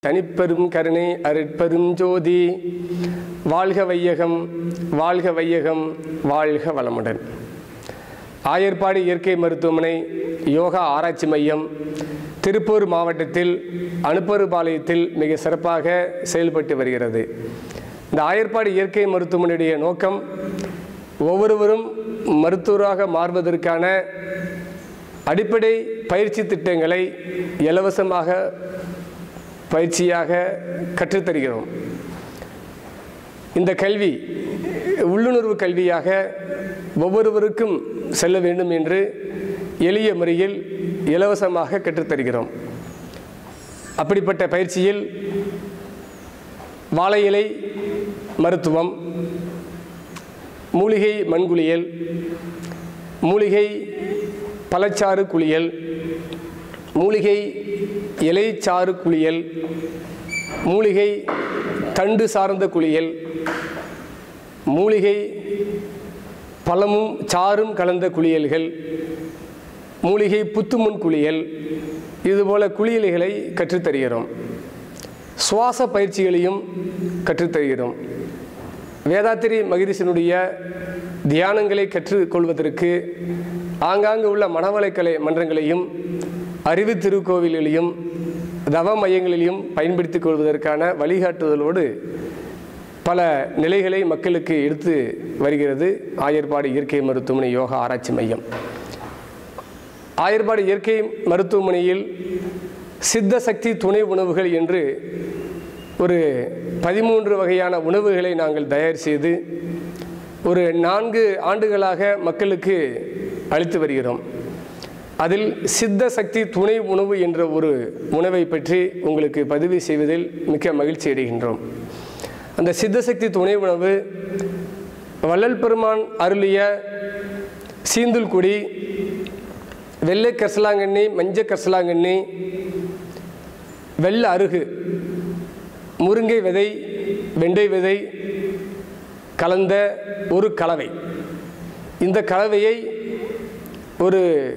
தனிப்பெரும் கருணை அருட்பெரும் ஜோதி வாழ்க வையகம் வாழ்க வையகம் வாழ்க வளமுடன் ஆயர்பாடி இயற்கை மருத்துவமனை யோகா ஆராய்ச்சி மையம் திருப்பூர் மாவட்டத்தில் அனுப்பருபாளையத்தில் மிக சிறப்பாக செயல்பட்டு வருகிறது இந்த ஆயர்பாடி இயற்கை மருத்துவமனையுடைய நோக்கம் ஒவ்வொருவரும் மருத்துவராக மாறுவதற்கான அடிப்படை பயிற்சி திட்டங்களை இலவசமாக பயிற்சியாக கற்றுத்தருகிறோம் இந்த கல்வி உள்ளுணர்வு கல்வியாக ஒவ்வொருவருக்கும் செல்ல வேண்டும் என்று எளிய முறையில் இலவசமாக கற்றுத்தருகிறோம் அப்படிப்பட்ட பயிற்சியில் வாழை இலை மருத்துவம் மூலிகை மண்குளியல் மூலிகை பழச்சாறு குளியல் மூலிகை இலைச்சாறு குளியல் மூலிகை தண்டு சார்ந்த குளியல் மூலிகை பழமும் சாறும் கலந்த குளியல்கள் மூலிகை புத்துமுன் குளியல் இதுபோல குளியல்களை கற்றுத்தருகிறோம் சுவாச பயிற்சிகளையும் கற்றுத்தருகிறோம் வேதாத்திரி மகிரிஷனுடைய தியானங்களை கற்றுக்கொள்வதற்கு ஆங்காங்கு உள்ள மனவளைக்கலை மன்றங்களையும் அறிவு திருக்கோவில்களையும் தவ மையங்களிலும் பயன்படுத்திக் கொள்வதற்கான வழிகாட்டுதலோடு பல நிலைகளை மக்களுக்கு எடுத்து வருகிறது ஆயர்பாடு இயற்கை மருத்துவமனை யோகா ஆராய்ச்சி மையம் ஆயர்பாடு இயற்கை மருத்துவமனையில் சித்த சக்தி துணை உணவுகள் என்று ஒரு பதிமூன்று வகையான உணவுகளை நாங்கள் தயார் செய்து ஒரு நான்கு ஆண்டுகளாக மக்களுக்கு அளித்து வருகிறோம் அதில் சித்த சக்தி துணை உணவு என்ற ஒரு உணவை பற்றி உங்களுக்கு பதிவு செய்வதில் மிக்க மகிழ்ச்சி அடைகின்றோம் அந்த சித்த சக்தி துணை உணவு வள்ளல் பெருமான் அருளிய சீந்துல் குடி வெள்ளை கரிசலாங்கண்ணி மஞ்சள் கரிசலாங்கண்ணி வெள்ளை அருகு முருங்கை விதை வெண்டை விதை கலந்த ஒரு கலவை இந்த கலவையை ஒரு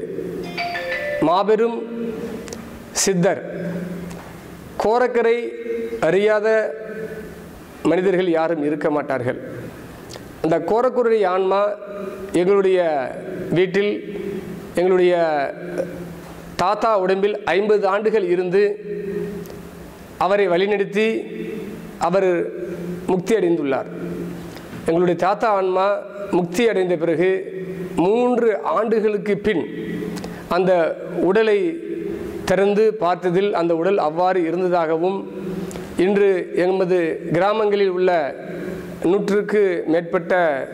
மாபெரும் சித்தர் கோரக்கரை அறியாத மனிதர்கள் யாரும் இருக்க மாட்டார்கள் அந்த கோரக்குறை ஆன்மா எங்களுடைய வீட்டில் எங்களுடைய தாத்தா உடம்பில் ஐம்பது ஆண்டுகள் இருந்து அவரை வழிநடத்தி அவர் முக்தி அடைந்துள்ளார் எங்களுடைய தாத்தா ஆன்மா முக்தி அடைந்த பிறகு மூன்று ஆண்டுகளுக்கு பின் அந்த உடலை திறந்து பார்த்ததில் அந்த உடல் அவ்வாறு இருந்ததாகவும் இன்று எமது கிராமங்களில் உள்ள நூற்றுக்கு மேற்பட்ட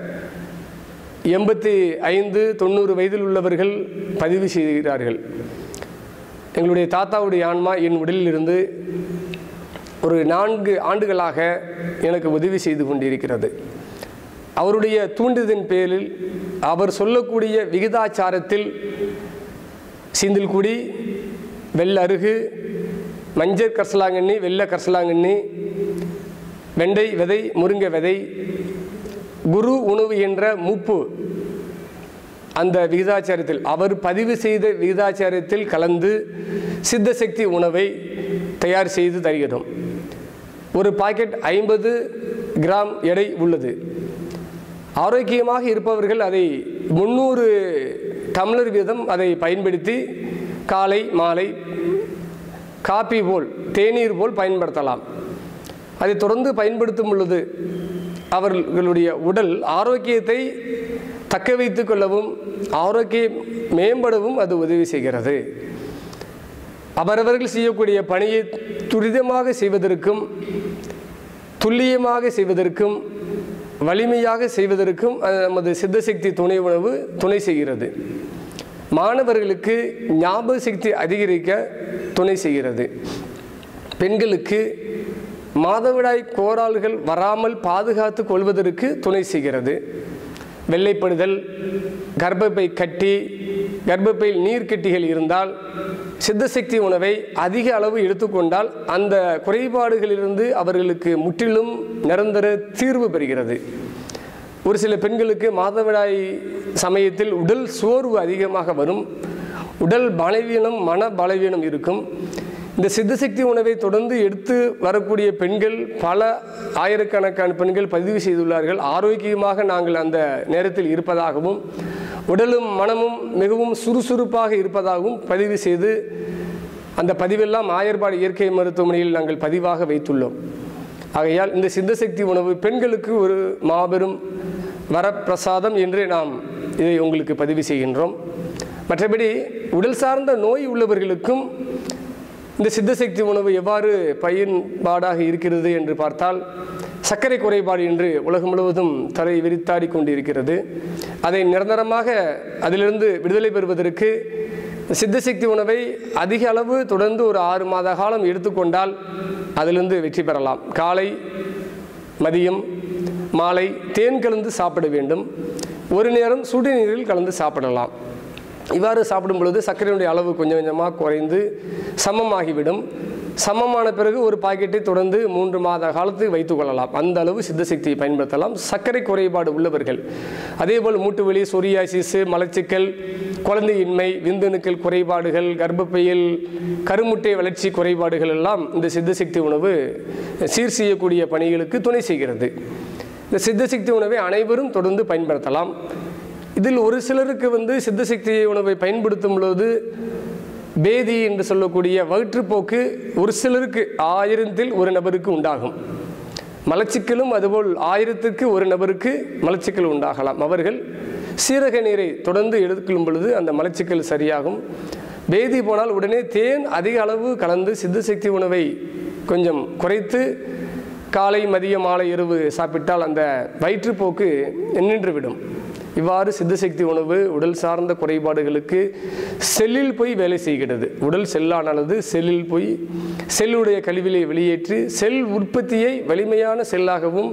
எண்பத்தி ஐந்து தொண்ணூறு வயதில் உள்ளவர்கள் பதிவு செய்கிறார்கள் எங்களுடைய தாத்தாவுடைய ஆன்மா என் உடலில் இருந்து ஒரு நான்கு ஆண்டுகளாக எனக்கு உதவி செய்து கொண்டிருக்கிறது அவருடைய தூண்டுதலின் பேரில் அவர் சொல்லக்கூடிய விகிதாச்சாரத்தில் சீந்தில்குடி வெள்ளருகு மஞ்சள் கரசலாங்கண்ணி வெள்ளை கரசலாங்கண்ணி வெண்டை விதை முருங்கை விதை குரு உணவு என்ற மூப்பு அந்த விகிதாச்சாரத்தில் அவர் பதிவு செய்த விகிதாச்சாரத்தில் கலந்து சித்த சக்தி உணவை தயார் செய்து தருகிறோம் ஒரு பாக்கெட் ஐம்பது கிராம் எடை உள்ளது ஆரோக்கியமாக இருப்பவர்கள் அதை முந்நூறு டம்ளர் வீதம் அதை பயன்படுத்தி காலை மாலை காப்பி போல் தேநீர் போல் பயன்படுத்தலாம் அதை தொடர்ந்து பயன்படுத்தும் பொழுது அவர்களுடைய உடல் ஆரோக்கியத்தை தக்க வைத்து கொள்ளவும் ஆரோக்கியம் மேம்படவும் அது உதவி செய்கிறது அவரவர்கள் செய்யக்கூடிய பணியை துரிதமாக செய்வதற்கும் துல்லியமாக செய்வதற்கும் வலிமையாக செய்வதற்கும் நமது சித்தசக்தி துணை உணவு துணை செய்கிறது மாணவர்களுக்கு ஞாபக சக்தி அதிகரிக்க துணை செய்கிறது பெண்களுக்கு மாதவிடாய் கோரால்கள் வராமல் பாதுகாத்து கொள்வதற்கு துணை செய்கிறது வெள்ளைப்படுதல் கர்ப்பப்பை கட்டி கர்ப்பப்பையில் நீர்க்கட்டிகள் இருந்தால் சித்தசக்தி உணவை அதிக அளவு எடுத்துக்கொண்டால் அந்த குறைபாடுகளிலிருந்து அவர்களுக்கு முற்றிலும் நிரந்தர தீர்வு பெறுகிறது ஒரு சில பெண்களுக்கு மாதவிடாய் சமயத்தில் உடல் சோர்வு அதிகமாக வரும் உடல் பலவீனம் மன பலவீனம் இருக்கும் இந்த சித்தசக்தி உணவை தொடர்ந்து எடுத்து வரக்கூடிய பெண்கள் பல ஆயிரக்கணக்கான பெண்கள் பதிவு செய்துள்ளார்கள் ஆரோக்கியமாக நாங்கள் அந்த நேரத்தில் இருப்பதாகவும் உடலும் மனமும் மிகவும் சுறுசுறுப்பாக இருப்பதாகவும் பதிவு செய்து அந்த பதிவெல்லாம் ஆயர்பாடு இயற்கை மருத்துவமனையில் நாங்கள் பதிவாக வைத்துள்ளோம் ஆகையால் இந்த சித்தசக்தி உணவு பெண்களுக்கு ஒரு மாபெரும் வரப்பிரசாதம் என்று நாம் இதை உங்களுக்கு பதிவு செய்கின்றோம் மற்றபடி உடல் சார்ந்த நோய் உள்ளவர்களுக்கும் இந்த சித்தசக்தி உணவு எவ்வாறு பயன்பாடாக இருக்கிறது என்று பார்த்தால் சர்க்கரை குறைபாடு என்று உலகம் முழுவதும் தலை விரித்தாடி கொண்டிருக்கிறது அதை நிரந்தரமாக அதிலிருந்து விடுதலை பெறுவதற்கு சித்தசக்தி உணவை அதிக அளவு தொடர்ந்து ஒரு ஆறு மாத காலம் எடுத்துக்கொண்டால் அதிலிருந்து வெற்றி பெறலாம் காலை மதியம் மாலை தேன் கலந்து சாப்பிட வேண்டும் ஒரு நேரம் சுடுநீரில் கலந்து சாப்பிடலாம் இவ்வாறு சாப்பிடும் பொழுது சர்க்கரையினுடைய அளவு கொஞ்சம் கொஞ்சமாக குறைந்து சமமாகிவிடும் சமமான பிறகு ஒரு பாக்கெட்டை தொடர்ந்து மூன்று மாத காலத்துக்கு வைத்துக் கொள்ளலாம் அந்த அளவு சித்தசக்தியை பயன்படுத்தலாம் சர்க்கரை குறைபாடு உள்ளவர்கள் அதேபோல் மூட்டுவலி சொரியாசிஸ் மலச்சிக்கல் குழந்தையின்மை விந்தணுக்கள் குறைபாடுகள் கர்ப்பப்பையில் கருமுட்டை வளர்ச்சி குறைபாடுகள் எல்லாம் இந்த சித்தசக்தி உணவு சீர் செய்யக்கூடிய பணிகளுக்கு துணை செய்கிறது இந்த சித்தசக்தி உணவை அனைவரும் தொடர்ந்து பயன்படுத்தலாம் இதில் ஒரு சிலருக்கு வந்து சித்தசக்தி உணவை பயன்படுத்தும் பொழுது பேதி என்று சொல்லக்கூடிய வயிற்றுப்போக்கு ஒரு சிலருக்கு ஆயிரத்தில் ஒரு நபருக்கு உண்டாகும் மலச்சிக்கலும் அதுபோல் ஆயிரத்துக்கு ஒரு நபருக்கு மலச்சிக்கல் உண்டாகலாம் அவர்கள் சீரக நீரை தொடர்ந்து எடுத்துக்கொள்ளும் பொழுது அந்த மலச்சிக்கல் சரியாகும் பேதி போனால் உடனே தேன் அதிக அளவு கலந்து சித்தசக்தி உணவை கொஞ்சம் குறைத்து காலை மதிய மாலை இரவு சாப்பிட்டால் அந்த வயிற்றுப்போக்கு நின்றுவிடும் இவ்வாறு சித்தசக்தி உணவு உடல் சார்ந்த குறைபாடுகளுக்கு செல்லில் போய் வேலை செய்கிறது உடல் செல்லானது செல்லில் போய் செல்லுடைய கழிவிலை வெளியேற்றி செல் உற்பத்தியை வலிமையான செல்லாகவும்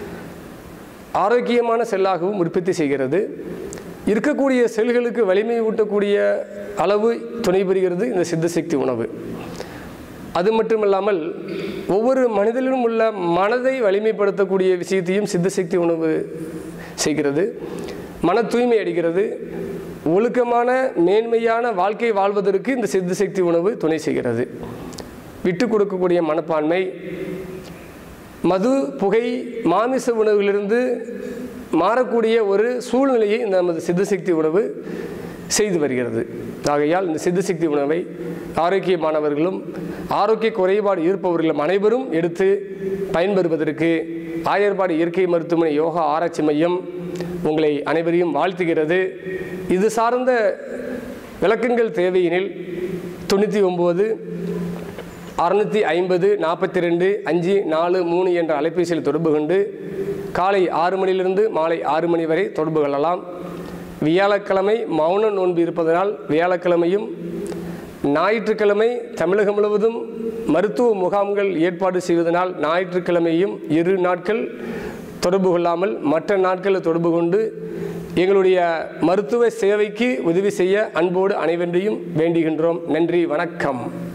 ஆரோக்கியமான செல்லாகவும் உற்பத்தி செய்கிறது இருக்கக்கூடிய செல்களுக்கு வலிமை ஊட்டக்கூடிய அளவு துணை புரிகிறது இந்த சித்தசக்தி உணவு அது மட்டுமல்லாமல் ஒவ்வொரு மனிதனிலும் உள்ள மனதை வலிமைப்படுத்தக்கூடிய விஷயத்தையும் சித்தசக்தி உணவு செய்கிறது மன தூய்மை அடிக்கிறது ஒழுக்கமான மேன்மையான வாழ்க்கை வாழ்வதற்கு இந்த சித்தசக்தி உணவு துணை செய்கிறது விட்டு கொடுக்கக்கூடிய மனப்பான்மை மது புகை மாமிச உணவிலிருந்து மாறக்கூடிய ஒரு சூழ்நிலையை இந்த நமது சித்தசக்தி உணவு செய்து வருகிறது ஆகையால் இந்த சித்தசக்தி உணவை ஆரோக்கியமானவர்களும் ஆரோக்கிய குறைபாடு இருப்பவர்களும் அனைவரும் எடுத்து பயன்பெறுவதற்கு ஆயர்பாடு இயற்கை மருத்துவமனை யோகா ஆராய்ச்சி மையம் உங்களை அனைவரையும் வாழ்த்துகிறது இது சார்ந்த விளக்கங்கள் தேவையெனில் தொண்ணூற்றி ஒம்பது அறுநூற்றி ஐம்பது நாற்பத்தி ரெண்டு அஞ்சு நாலு மூணு என்ற அலைபேசியில் தொடர்பு கொண்டு காலை ஆறு மணியிலிருந்து மாலை ஆறு மணி வரை தொடர்பு கொள்ளலாம் வியாழக்கிழமை மௌன நோன்பு இருப்பதனால் வியாழக்கிழமையும் ஞாயிற்றுக்கிழமை தமிழகம் முழுவதும் மருத்துவ முகாம்கள் ஏற்பாடு செய்வதனால் ஞாயிற்றுக்கிழமையும் இரு நாட்கள் தொடர்பு கொள்ளாமல் மற்ற நாட்களில் தொடர்பு கொண்டு எங்களுடைய மருத்துவ சேவைக்கு உதவி செய்ய அன்போடு அனைவரையும் வேண்டுகின்றோம் நன்றி வணக்கம்